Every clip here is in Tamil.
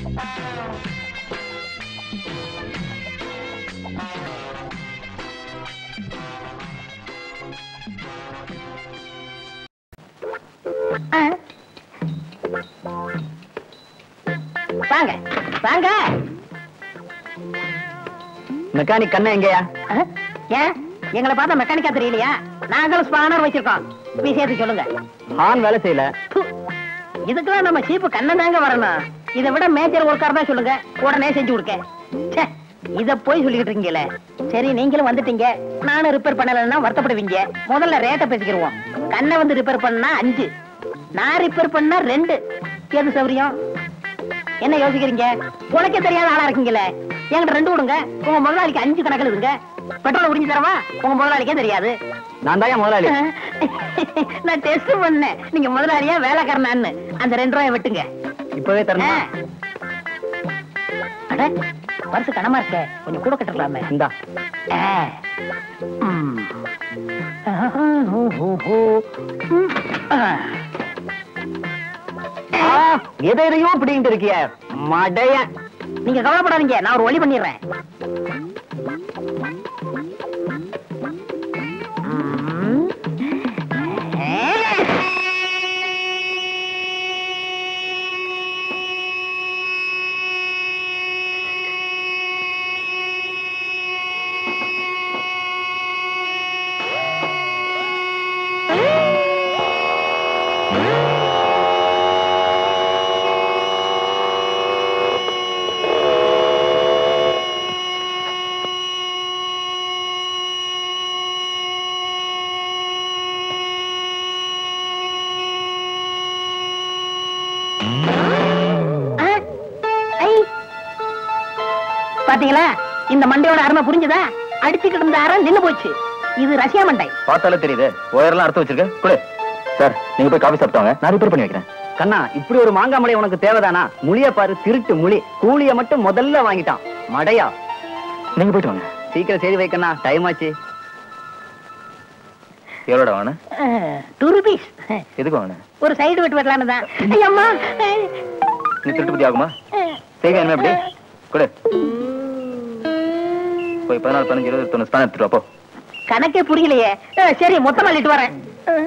வாங்க வாங்க மெக்கானிக் கண்ணா எங்கயா ஆ? ஏன் எங்களை பார்த்தா மெக்கானிக்கா தெரியலையா நாங்களும் ஸ்பானர் வச்சிருக்கோம் விஷயத்தை சொல்லுங்க ஹார்ன் வேலை செய்யல ப்பு. இதுக்கெல்லாம் நம்ம சீப்பு கண்ணன் தாங்க வரணும் இதை விட மேஜர் ஒர்க்கார் தான் சொல்லுங்க உடனே செஞ்சு கொடுக்க ச்சே, இத போய் சொல்லிக்கிட்டு இருக்கீங்களே சரி நீங்களும் வந்துட்டீங்க நானும் ரிப்பேர் பண்ணலைன்னா வருத்தப்படுவீங்க முதல்ல ரேட்டை பேசிக்கிருவோம் கண்ணை வந்து ரிப்பேர் பண்ணா அஞ்சு நான் ரிப்பேர் பண்ணா ரெண்டு எது சௌரியம் என்ன யோசிக்கிறீங்க உனக்கே தெரியாத ஆளா இருக்கீங்களே என்கிட்ட ரெண்டு விடுங்க உங்க முதலாளிக்கு அஞ்சு கணக்கில் இருங்க பெட்ரோல் உறிஞ்சு தரவா உங்க முதலாளிக்கே தெரியாது நான் தான் முதலாளி நான் டெஸ்ட் பண்ணேன் நீங்க முதலாளியா வேலைக்காரனான்னு அந்த ரெண்டு ரூபாய் வெட்டுங்க இப்பவே தரணும் ஆ. அட பரிசு கனமா இருக்க கொஞ்சம் கூட கட்டலாமே இந்தா ஆ. ம். ஆஹா, ஹூ, ஹூ, ஹூ. ம். ஆ. ஆ, எதை எதையோ பிடிங்கிட்டு இருக்கிய மடைய நீங்க கவலைப்படாதீங்க நான் ஒரு வழி பண்ணிடுறேன் ம். ஆ? ஐ. பாத்தீங்களா இந்த மண்டையோட அருமை புரிஞ்சுதா அடிச்சுக்கிட்டு இருந்த அறம் நின்னு போச்சு இது ரஷ்யா மண்டை பார்த்தாலே தெரியுது ஒயர்லாம் அறுத்து வச்சிருக்க குடு சார் நீங்க போய் காபி சாப்பிட்டாங்க நான் ரிப்பேர் பண்ணி வைக்கிறேன் கண்ணா இப்படி ஒரு மாங்காய் மடை உனக்கு தேவைதானா முழிய பாரு திருட்டு முழி கூலிய மட்டும் முதல்ல வாங்கிட்டான் மடையா நீங்க போயிட்டு வாங்க சீக்கிரம் செய்தி வைக்கண்ணா டைம் ஆச்சு எவ்வளோட வாங்க டூ ருபீஸ் எதுக்கு வாங்க ஒரு சைடு விட்டு வரலான்னு தான் ஐயம்மா நீ திருட்டு புத்தி ஆகுமா செய்க என்ன எப்படி கொடு போய் பதினாலு பதினஞ்சு இருபது தொண்ணூறு ஸ்பேன் எடுத்துட்டு வா, போ கணக்கே புரியலையே அஹ், சரி மொத்தமா அள்ளிட்டு வரேன் அஹ்.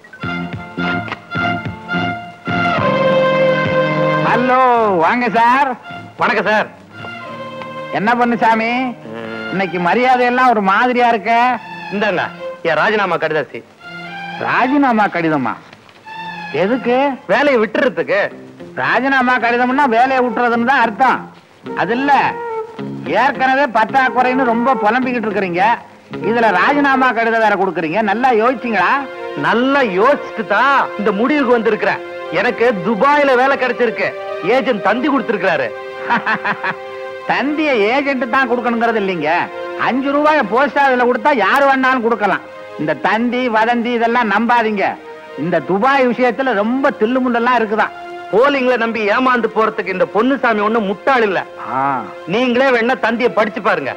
ஹலோ வாங்க சார் வணக்கம் சார் என்ன பண்ணு சாமி இன்னைக்கு மரியாதை எல்லாம் ஒரு மாதிரியா இருக்க இந்தாங்க என் ராஜினாமா கடிதாசி ராஜினாமா கடிதமா எதுக்கு வேலையை விட்டுறதுக்கு ராஜினாமா கடிதம்னா வேலையை விட்டுறதுன்னு தான் அர்த்தம் அது இல்ல ஏற்கனவே பற்றாக்குறைன்னு ரொம்ப புலம்பிக்கிட்டு இருக்கிறீங்க இதுல ராஜினாமா கடிதம் வேற கொடுக்குறீங்க நல்லா யோசிச்சீங்களா நல்லா யோசிச்சுட்டு தான் இந்த முடிவுக்கு வந்திருக்கிறேன் எனக்கு துபாயில வேலை கிடைச்சிருக்கு ஏஜென்ட் தந்தி கொடுத்திருக்கிறாரு தந்திய ஏஜென்ட் தான் கொடுக்கணுங்கிறது இல்லைங்க அஞ்சு ரூபாய போஸ்ட் ஆஃபீஸ்ல கொடுத்தா யாரு வேணாலும் கொடுக்கலாம் இந்த தந்தி வதந்தி இதெல்லாம் நம்பாதீங்க இந்த துபாய் விஷயத்துல ரொம்ப தில்லுமுள்ளெல்லாம் இருக்குதான் போலிங்ல நம்பி ஏமாந்து போறதுக்கு இந்த பொன்னுசாமி ஒண்ணு முட்டாள் இல்ல ஆ, நீங்களே வேணா தந்தியை படிச்சு பாருங்க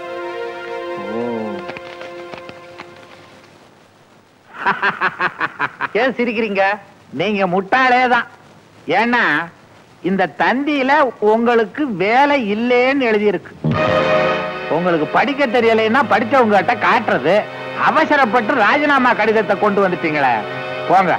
ஏன் சிரிக்கிறீங்க நீங்க முட்டாளே தான் ஏன்னா இந்த தந்தியில உங்களுக்கு வேலை இல்லைன்னு எழுதியிருக்கு உங்களுக்கு படிக்க தெரியலைன்னா படிச்சவங்க கிட்ட காட்டுறது அவசரப்பட்டு ராஜினாமா கடிதத்தை கொண்டு வந்துட்டீங்களே போங்க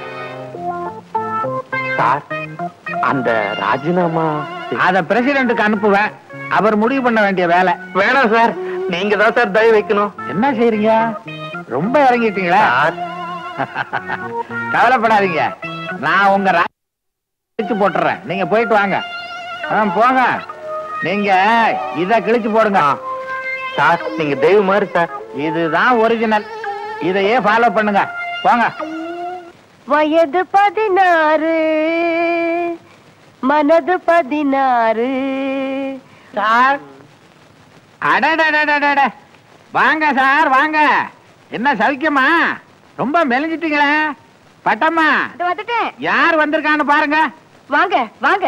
சார் அந்த ராஜினாமா அத பிரசிடென்ட்டுக்கு அனுப்புவேன் அவர் முடிவு பண்ண வேண்டிய வேலை வேணாம் சார் நீங்க தான் சார் தயவு வைக்கணும் என்ன செய்றீங்க ரொம்ப இறங்கிட்டீங்களா சார் கவலைப்படாதீங்க நான் உங்க ரா- கிழிச்சு போட்டுறேன் நீங்க போயிட்டு வாங்க ஆ, போங்க நீங்க இத கிழிச்சு போடுங்க சார் நீங்க தெய்வம் மாதிரி சார் இதுதான் ஒரிஜினல் இதையே ஃபாலோ பண்ணுங்க போங்க வயது பதினாறு மனது பதினாறு சார் அடடடடடட வாங்க சார் வாங்க என்ன சவிக்கமா ரொம்ப மெலிஞ்சிட்டீங்களே பட்டம்மா வந்துட்டேன் யார் வந்திருக்கான்னு பாருங்க வாங்க வாங்க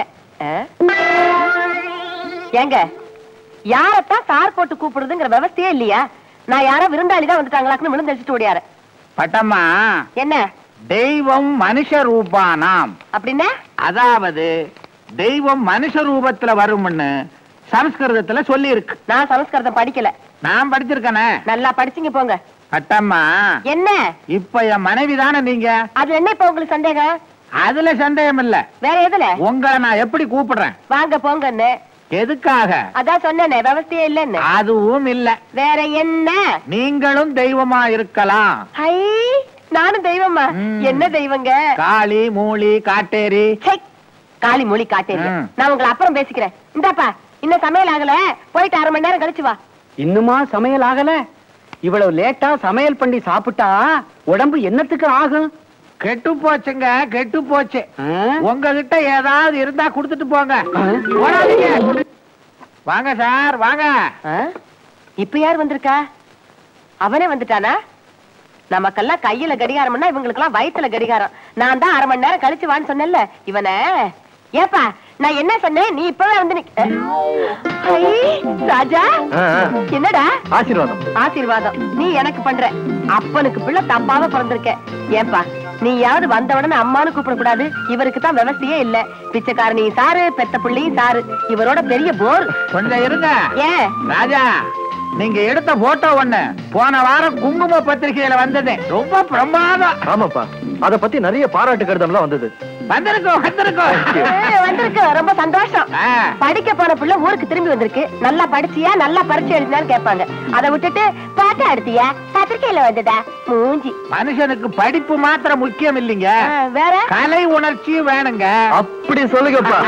ஏங்க யாரத்தான் சார் போட்டு கூப்பிடுறதுங்கிற விவசாயே இல்லையா நான் யாரோ விருந்தாளி தான் வந்துட்டாங்களாக்குன்னு விழுந்து அடிச்சுட்டு ஓடியாரு பட்டம்மா என்ன தெய்வம் மனுஷ ரூபானாம் அப்படின்னா அதாவது தெய்வம் மனுஷ ரூபத்துல வரும்னு சமஸ்கிருதத்துல சொல்லி இருக்கு நான் சமஸ்கிருதம் படிக்கல நான் படிச்சிருக்கேனே நல்லா படிச்சீங்க போங்க அட்டம்மா என்ன இப்ப என் மனைவி தானே நீங்க அது என்ன இப்ப உங்களுக்கு சந்தேகம் அதுல சந்தேகம் இல்ல வேற எதுல உங்களை நான் எப்படி கூப்பிடுறேன் வாங்க போங்கன்னு எதுக்காக அதான் சொன்னேனே விவசாயம் இல்லன்னு அதுவும் இல்ல வேற என்ன நீங்களும் தெய்வமா இருக்கலாம் ஐ நானும் தெய்வமா ம். என்ன தெய்வங்க காளி மூலி காட்டேரி ச்சை, காளி மொழி காட்டேன் ம். நான் உங்களை அப்புறம் பேசிக்கிறேன் இந்தாப்பா இன்னும் சமையல் ஆகல போயிட்டு அரை மணி நேரம் கழிச்சு வா இன்னுமா சமையல் ஆகல இவ்வளவு லேட்டா சமையல் பண்ணி சாப்பிட்டா உடம்பு என்னத்துக்கு ஆகும் கெட்டு போச்சுங்க கெட்டு போச்சு ஆ? உங்ககிட்ட ஏதாவது இருந்தா குடுத்துட்டு போங்க ஆ? ஓடாதீங்க. வாங்க சார் வாங்க ஆ? இப்ப யார் வந்திருக்கா அவனே வந்துட்டானா நமக்கெல்லாம் கையில கடிகாரம்னா இவங்களுக்கெல்லாம் வயித்துல கடிகாரம் நான் தான் அரை மணி நேரம் கழிச்சு வான்னு சொன்னேன்ல இவனை ஏப்பா நான் என்ன சொன்னேன் நீ இப்பவே வந்து நிக்க ஐ, ராஜா ஆ, ஆ. என்னடா ஆசீர்வாதம் ஆசீர்வாதம் நீ எனக்கு பண்ற அப்பனுக்கு பிள்ளை தப்பாவ பிறந்திருக்க ஏன்பா நீயாவது வந்த உடனே அம்மானு கூப்பிடக்கூடாது இவருக்கு தான் விவசாயே இல்ல பிச்சைக்காரனையும் சாரு பெத்த பிள்ளையும் சாரு இவரோட பெரிய போர் கொஞ்சம் இருங்க ஏன் ராஜா நீங்க எடுத்த போட்டோ ஒண்ணு போன வாரம் குங்கும பத்திரிகையில வந்தது ரொம்ப பிரமாதம் ஆமாப்பா அத பத்தி நிறைய பாராட்டு கடிதம்லாம் வந்தது வந்திருக்கோம் வந்திருக்கோம் ஏய், வந்திருக்கு ரொம்ப சந்தோஷம் ஆ. படிக்க போன பிள்ளை ஊருக்கு திரும்பி வந்திருக்கு நல்லா படிச்சியா நல்லா பரிச்சை எழுதினான்னு கேட்பாங்க அதை விட்டுட்டு பாட்டு அடுத்தியா பத்திரிக்கையில வந்ததா மூஞ்சி மனுஷனுக்கு படிப்பு மாத்திரம் முக்கியம் இல்லைங்க ஆ, வேற கலை உணர்ச்சியும் வேணுங்க அப்படி சொல்லுங்கப்பா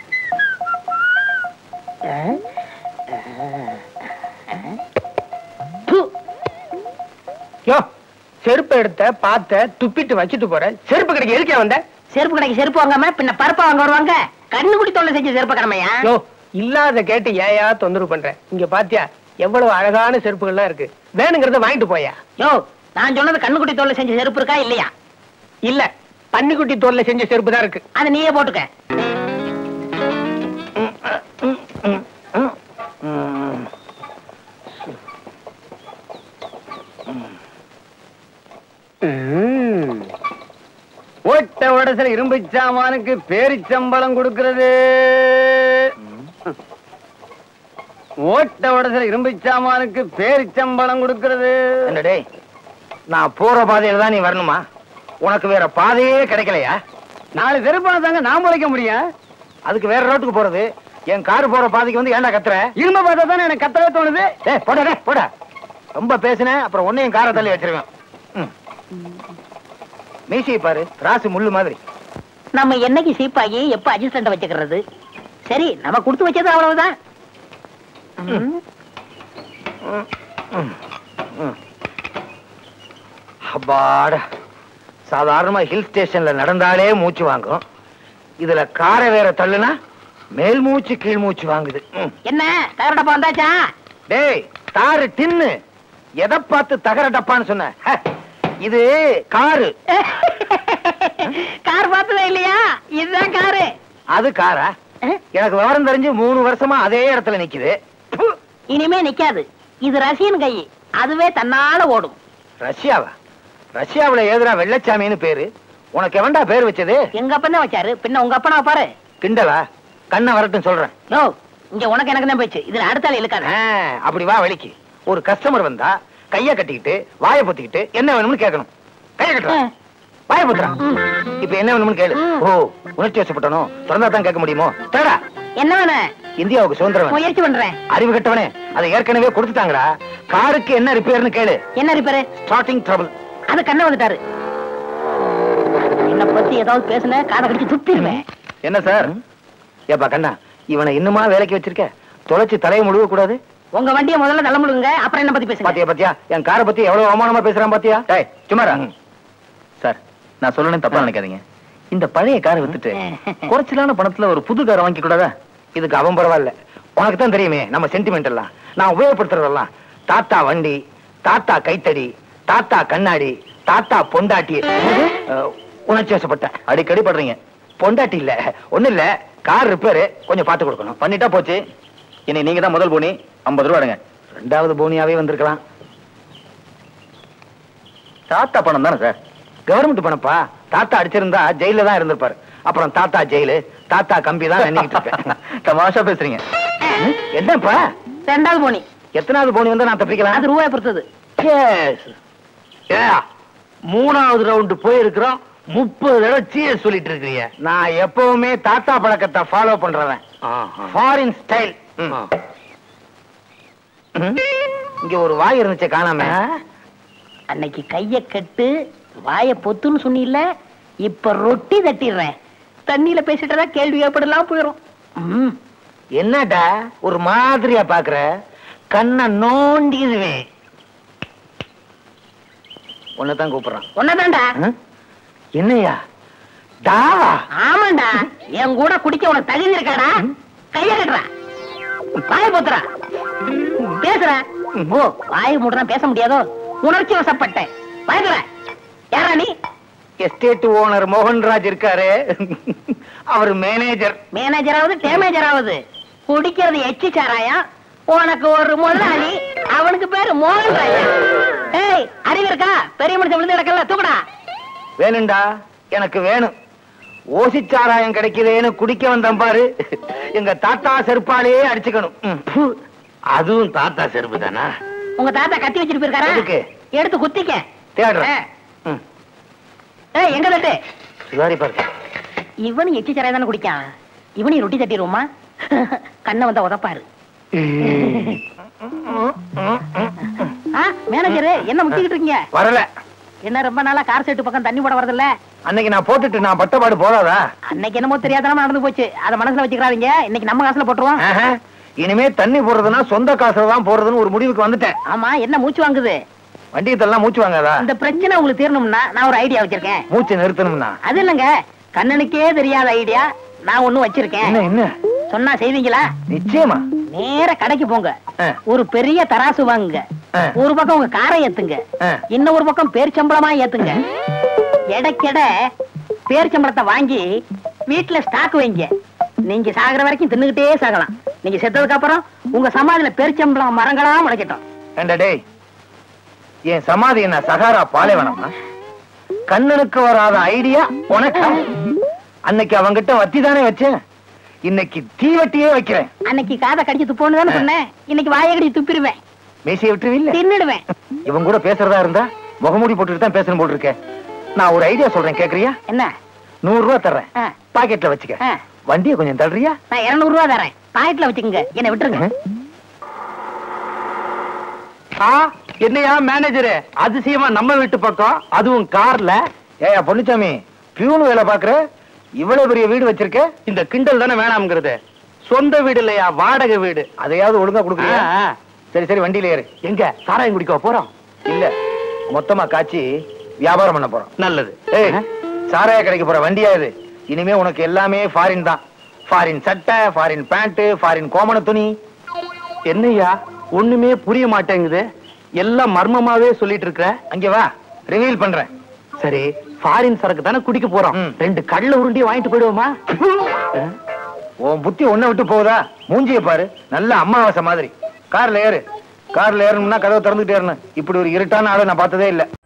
யோ செருப்பு எடுத்த பார்த்த துப்பிட்டு வச்சுட்டு போற செருப்பு கடைக்கு எதுக்கே வந்த செருப்பு கடைக்கு செருப்பு வாங்காம பின்ன பருப்பா வாங்க வருவாங்க கண்ணு குடி தொல்லை செஞ்ச செருப்பு கடமையா யோ இல்லாத கேட்டு ஏயா தொந்தரவு பண்ற இங்க பாத்தியா எவ்வளவு அழகான செருப்புகள்லாம் இருக்கு வேணுங்கிறத வாங்கிட்டு போயா யோ நான் சொன்னது கண்ணுக்குட்டி தொல்லை செஞ்ச செருப்பு இருக்கா இல்லையா இல்ல பன்னிக்குட்டி தோல்ல செஞ்ச செருப்பு தான் இருக்கு அதை நீயே போட்டுக்க ஓட்ட உடசல் இரும்பு சாமானுக்கு பேரிச்சம்பளம் கொடுக்கிறது ஓட்ட உடசல் இரும்பு சாமானுக்கு பேரிச்சம்பளம் கொடுக்கிறது என்னடே நான் போற பாதையில தான் நீ வரணுமா உனக்கு வேற பாதையே கிடைக்கலையா நாலு செருப்பான தாங்க நான் முளைக்க முடியும் அதுக்கு வேற ரோட்டுக்கு போறது என் கார் போற பாதைக்கு வந்து ஏன்டா கத்துற இரும்ப பார்த்தா தானே எனக்கு கத்தவே தோணுது டேய் போடா டேய் போடா ரொம்ப பேசுனேன் அப்புறம் உன்னையும் காரை தள்ளி வச்சிருவேன் ம். மீசையை பாரு ராசு முள்ளு மாதிரி நம்ம என்னைக்கு சீப்பாகி எப்ப அட்ஜஸ்டன்ட் வச்சுக்கிறது சரி நம்ம கொடுத்து வச்சது அவ்வளவுதான் அப்பாடா சாதாரணமா ஹில் ஸ்டேஷன்ல நடந்தாலே மூச்சு வாங்கும் இதுல காரை வேற தள்ளுனா மேல் மூச்சு கீழ் மூச்சு வாங்குது ம். என்ன தகர டப்பா வந்தாச்சா டேய் தாரு டின்னு எதை பார்த்து தகர டப்பான்னு சொன்ன ஹ, இது காரு கார் பார்த்ததே இல்லையா இதுதான் காரு அது காரா எனக்கு விவரம் தெரிஞ்சு மூணு வருஷமா அதே இடத்துல நிக்குது ப்பு. இனிமே நிக்காது இது ரசியன் கை அதுவே தன்னால ஓடும் ரஷ்யாவா ரஷ்யாவுல ஏதுடா வெள்ளச்சாமின்னு பேரு உனக்கு எவன்டா பேர் வச்சது எங்க அப்பன் வச்சாரு பின்ன உங்க அப்பனா பாரு கிண்டலா கண்ணை வரட்டும் சொல்றேன் யோ இங்க உனக்கு எனக்கு தான் போயிடுச்சு இதுல அடுத்த ஆள் இழுக்காத ஆ, அப்படி வா வெளிக்கு ஒரு கஸ்டமர் வந்தா கைய கட்டிக்கிட்டு வாயை பொத்திக்கிட்டு என்ன வேணும்னு கேட்கணும் கைய கட்டுறா வாயை பொத்துறா இப்ப என்ன வேணும்னு கேளு ம். ஓ உணர்ச்சி வசப்பட்டனும் திறந்தா தான் கேட்க முடியுமோ தேடா என்ன வேணும் இந்தியாவுக்கு சுதந்திரம் வேணும். முயற்சி பண்றேன் அறிவு கட்டவனே அதை ஏற்கனவே கொடுத்துட்டாங்கடா காருக்கு என்ன ரிப்பேர்னு கேளு என்ன ரிப்பேரு ஸ்டார்டிங் ட்ரபிள் அது கண்ண வந்துட்டாரு என்ன பத்தி ஏதாவது பேசுன காதை கடிச்சு துப்பிடுவேன் என்ன சார் ஏப்பா கண்ணா இவனை இன்னுமா வேலைக்கு வச்சிருக்க தொலைச்சு தலையை முழுவ கூடாது உங்க வண்டியை முதல்ல தள்ள முழுங்க அப்புறம் என்ன பத்தி பேசுங்க பாத்தியா பாத்தியா என் காரை பத்தி எவ்வளவு அவமானமா பேசுறான் பாத்தியா டேய் சும்மாரா சார் நான் சொல்லணும் தப்பா நினைக்காதீங்க இந்த பழைய காரை வித்துட்டு குறைச்சலான பணத்துல ஒரு புது காரை வாங்கி கூடாதா இதுக்கு அவன் பரவாயில்ல உனக்கு தான் தெரியுமே நம்ம சென்டிமெண்ட் எல்லாம் நான் உபயோகப்படுத்துறதெல்லாம் தாத்தா வண்டி தாத்தா கைத்தடி தாத்தா கண்ணாடி தாத்தா பொண்டாட்டி அஹ், உணர்ச்சி வசப்பட்டேன் அடிக்கடி படுறீங்க பொண்டாட்டி இல்ல ஒண்ணு இல்ல கார் ரிப்பேர் கொஞ்சம் பார்த்து கொடுக்கணும் பண்ணிட்டா போச்சு இனி நீங்க தான் முதல் போனி ஐம்பது ரூபா எடுங்க ரெண்டாவது போனியாவே வந்திருக்கலாம் தாத்தா பணம் தானே சார் கவர்மெண்ட் பணப்பா தாத்தா அடிச்சிருந்தா ஜெயில தான் இருந்திருப்பாரு அப்புறம் தாத்தா ஜெயிலு தாத்தா கம்பி தான் நின்னுகிட்டு இருக்கேன் தமாஷா பேசுறீங்க என்னப்பா ரெண்டாவது போனி எத்தனாவது போனி வந்தா நான் தப்பிக்கலாம் அது ரூபாய் பொறுத்தது Yes. ஏ, மூணாவது ரவுண்டு போயிருக்கிறோம் முப்பது தடவை சீஸ் சொல்லிட்டு இருக்கிறீங்க நான் எப்பவுமே தாத்தா பழக்கத்தை ஃபாலோ பண்றவன் ஃபாரின் ஸ்டைல் இங்க ஒரு வாய் இருந்துச்சு காணாம அன்னைக்கு கைய கட்டு வாய பொத்துன்னு சொன்னீல்ல இப்ப ரொட்டி தட்டிடுறேன் தண்ணியில பேசிட்டதா கேள்வி ஏற்படலாம் போயிரும் ம், என்னடா ஒரு மாதிரியா பாக்குற கண்ணை நோண்டிடுவேன் உன்னதான் கூப்பிடுறான் உன்னதான்டா ஆ? என்னையா டாவா ஆமாண்டா என் கூட குடிக்க உனக்கு தகுதி இருக்காடா கைய கட்டுறா வாய பொத்துறா பேசுற ஓ வாய மூடுறா பேச முடியாதோ உணர்ச்சி வசப்பட்டேன் பயந்துற யாரா நீ எஸ்டேட் ஓனர் மோகன்ராஜ் இருக்காரு அவர் மேனேஜர் மேனேஜராவது டேமேஜராவது குடிக்கிறது எச்சி சாராயா உனக்கு ஒரு முதலாளி அவனுக்கு பேரு மோகன் ராஜா ஏய் அறிவு இருக்கா பெரிய மனுஷன் விழுந்து கிடக்கல தூக்குடா வேணும்டா எனக்கு வேணும் ஓசிச்சாராயம் கிடைக்குதேன்னு குடிக்க வந்தேன் பாரு எங்க தாத்தா செருப்பாலேயே அடிச்சுக்கணும் ம். பு. அதுவும் தாத்தா செருப்பு தானா உங்க தாத்தா கத்தி வச்சிட்டு போயிருக்காரா எதுக்கு? எடுத்து குத்திக்க தேடுறேன் ஆ. ம். ஏய் எங்க தட்டு சுதாரி பாருங்க இவனு எச்சி சாராயம் தானே குடிக்கான் இவனையும் ரொட்டி தட்டிடுவோமா கண்ணை வந்தா உதப்பாரு ஆ, மேனேஜரு என்ன முட்டிக்கிட்டு இருக்கீங்க வரல என்ன ரொம்ப நாளா கார் செட்டு பக்கம் தண்ணி போட வரதில்ல அன்னைக்கு நான் போட்டுட்டு நான் பட்டபாடு போதாதா அன்னைக்கு என்னமோ தெரியாதனமா நடந்து போச்சு அத மனசுல வச்சுக்கிறாதீங்க இன்னைக்கு நம்ம காசுல போட்டுருவோம் ஆஹா. இனிமே தண்ணி போடுறதுன்னா சொந்த காசுல தான் போடுறதுன்னு ஒரு முடிவுக்கு வந்துட்டேன் ஆமா என்ன மூச்சு வாங்குது வண்டியத்தெல்லாம் மூச்சு வாங்காதா இந்த பிரச்சனை உங்களுக்கு தீரணும்னா நான் ஒரு ஐடியா வச்சிருக்கேன் மூச்சு நிறுத்தணும்னா அது இல்லங்க கண்ணனுக்கே தெரியாத ஐடியா நான் ஒண்ணும் வச்சிருக்கேன் என்ன என்ன சொன்னா செய்வீங்களா நிச்சயமா நேர கடைக்கு போங்க ஆ. ஒரு பெரிய தராசு வாங்குங்க ஆ. ஒரு பக்கம் உங்க காரை ஏத்துங்க ஆ. இன்னொரு பக்கம் பேர்ச்சம்பளமா ஏத்துங்க எடைக்கெட பேர்ச்சம்பளத்தை வாங்கி வீட்டுல ஸ்டாக் வைங்க நீங்க சாகுற வரைக்கும் தின்னுகிட்டே சாகலாம் நீங்க செத்ததுக்கு அப்புறம் உங்க சமாதியில பேர்ச்சம்பளம் மரங்களா முளைக்கட்டும் ஏண்டா டேய் என் சமாதி என்ன சகாரா பாலைவனமா கண்ணனுக்கு வராத ஐடியா உனக்கு அன்னைக்கு அவங்கிட்ட வத்தி தானே வச்சேன் இன்னைக்கு தீவட்டியே வைக்கிறேன் அன்னைக்கு காதை கடிச்சு துப்போன்னு தானே சொன்னேன் இன்னைக்கு வாயை கடிச்சு துப்பிடுவேன் மீசையை விட்டுருவில்ல தின்னுடுவேன் இவன் கூட பேசுறதா இருந்தா முகமூடி போட்டுட்டு தான் பேசணும் போல் இருக்கேன் நான் ஒரு ஐடியா சொல்றேன் கேக்குறியா என்ன நூறு ரூபா தர்றேன் ஆ. பாக்கெட்ல வச்சுக்க ஆ. வண்டியை கொஞ்சம் தள்ளுறியா நான் இருநூறு ரூபா தரேன் பாக்கெட்ல வச்சுக்கோங்க என்ன விட்டுருங்க என்னையா மேனேஜரு அதிசயமா நம்ம வீட்டு பக்கம் அதுவும் கார்ல ஏயா பொன்னுச்சாமி பியூன் வேலை பாக்குற இவ்வளவு பெரிய வீடு வச்சிருக்க இந்த கிண்டல் தானே வேணாம்ங்கிறது சொந்த வீடு இல்லையா வாடகை வீடு அதையாவது ஒழுங்கா கொடுக்குறியா ஆ, ஆ. சரி சரி வண்டியில ஏறு எங்க சாராயம் குடிக்க போறோம் இல்ல மொத்தமா காய்ச்சி வியாபாரம் பண்ண போறோம் நல்லது ஏய் சாராய கடைக்கு போற வண்டியா இது இனிமே உனக்கு எல்லாமே ஃபாரின் தான் ஃபாரின் சட்டை ஃபாரின் பேண்ட் ஃபாரின் கோமண துணி என்னய்யா ஒண்ணுமே புரிய மாட்டேங்குது எல்லாம் மர்மமாவே சொல்லிட்டு இருக்க அங்க வா ரிவீல் பண்றேன் சரி ஃபாரின் சரக்கு தானே குடிக்க போறோம் ம். ரெண்டு கடல உருண்டி வாங்கிட்டு போயிடுவோமா உன் புத்தி ஒன்ன விட்டு போகுதா மூஞ்சிய பாரு நல்ல அம்மாவாசை மாதிரி கார்ல ஏறு கார்ல ஏறணும்னா கதவை திறந்துட்டு ஏறணும் இப்படி ஒரு இருட்டான ஆளை நான் பார்த்ததே இல்ல